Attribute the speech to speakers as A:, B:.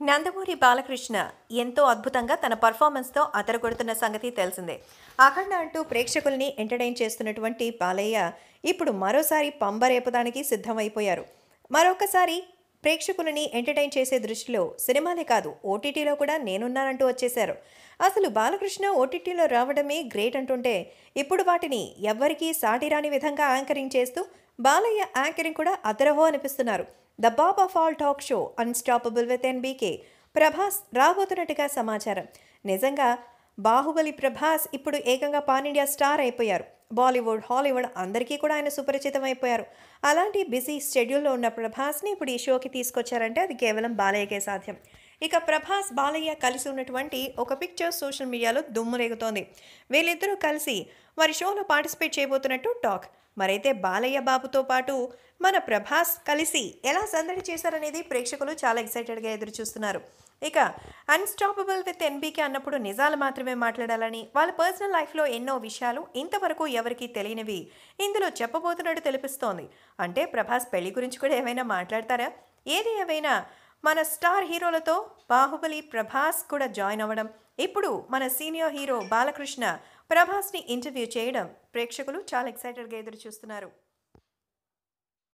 A: నందమూరి బాలకృష్ణ ఎంతో అద్భుతంగా తన పర్ఫార్మెన్స్తో అతరగొడుతున్న సంగతి తెలిసిందే అఖండ అంటూ ప్రేక్షకుల్ని ఎంటర్టైన్ చేస్తున్నటువంటి బాలయ్య ఇప్పుడు మరోసారి పంబరేపడానికి సిద్ధమైపోయారు మరొకసారి ప్రేక్షకులని ఎంటర్టైన్ చేసే దృష్టిలో సినిమాలే కాదు ఓటీటీలో కూడా నేనున్నానంటూ వచ్చేశారు అసలు బాలకృష్ణ ఓటీటీలో రావడమే గ్రేట్ అంటుంటే ఇప్పుడు వాటిని ఎవ్వరికీ సాటిరాని విధంగా యాంకరింగ్ చేస్తూ బాలయ్య యాంకరింగ్ కూడా అదరహో అనిపిస్తున్నారు the bob of all talk show unstoppable with NBK Prabhas రాబోతున్నట్టుగా సమాచారం నిజంగా బాహుబలి ప్రభాస్ ఇప్పుడు ఏకంగా పాన్ ఇండియా స్టార్ అయిపోయారు బాలీవుడ్ హాలీవుడ్ అందరికీ కూడా ఆయన సుపరిచితం అయిపోయారు అలాంటి బిజీ షెడ్యూల్లో ఉన్న ప్రభాస్ని ఇప్పుడు ఈ షోకి తీసుకొచ్చారంటే అది కేవలం బాలయ్యకే సాధ్యం ఇక ప్రభాస్ బాలయ్య కలిసి ఉన్నటువంటి ఒక పిక్చర్ సోషల్ మీడియాలో దుమ్ము రేగుతోంది వీళ్ళిద్దరూ కలిసి వారి షోలో పార్టిసిపేట్ చేయబోతున్నట్టు టాక్ మరైతే బాలయ్య బాబుతో పాటు మన ప్రభాస్ కలిసి ఎలా సందడి చేశారనేది ప్రేక్షకులు చాలా ఎక్సైటెడ్గా ఎదురు చూస్తున్నారు ఇక అన్స్టాపబుల్ విత్ ఎన్బీకే అన్నప్పుడు నిజాలు మాత్రమే మాట్లాడాలని వాళ్ళ పర్సనల్ లైఫ్లో ఎన్నో విషయాలు ఇంతవరకు ఎవరికీ తెలియనివి ఇందులో చెప్పబోతున్నట్టు తెలిపిస్తోంది అంటే ప్రభాస్ పెళ్లి గురించి కూడా ఏమైనా మాట్లాడతారా ఏది ఏమైనా మన స్టార్ హీరోలతో బాహుబలి ప్రభాస్ కూడా జాయిన్ అవ్వడం ఇప్పుడు మన సీనియర్ హీరో బాలకృష్ణ ప్రభాస్ని ఇంటర్వ్యూ చేయడం ప్రేక్షకులు చాలా ఎక్సైటెడ్గా ఎదురు చూస్తున్నారు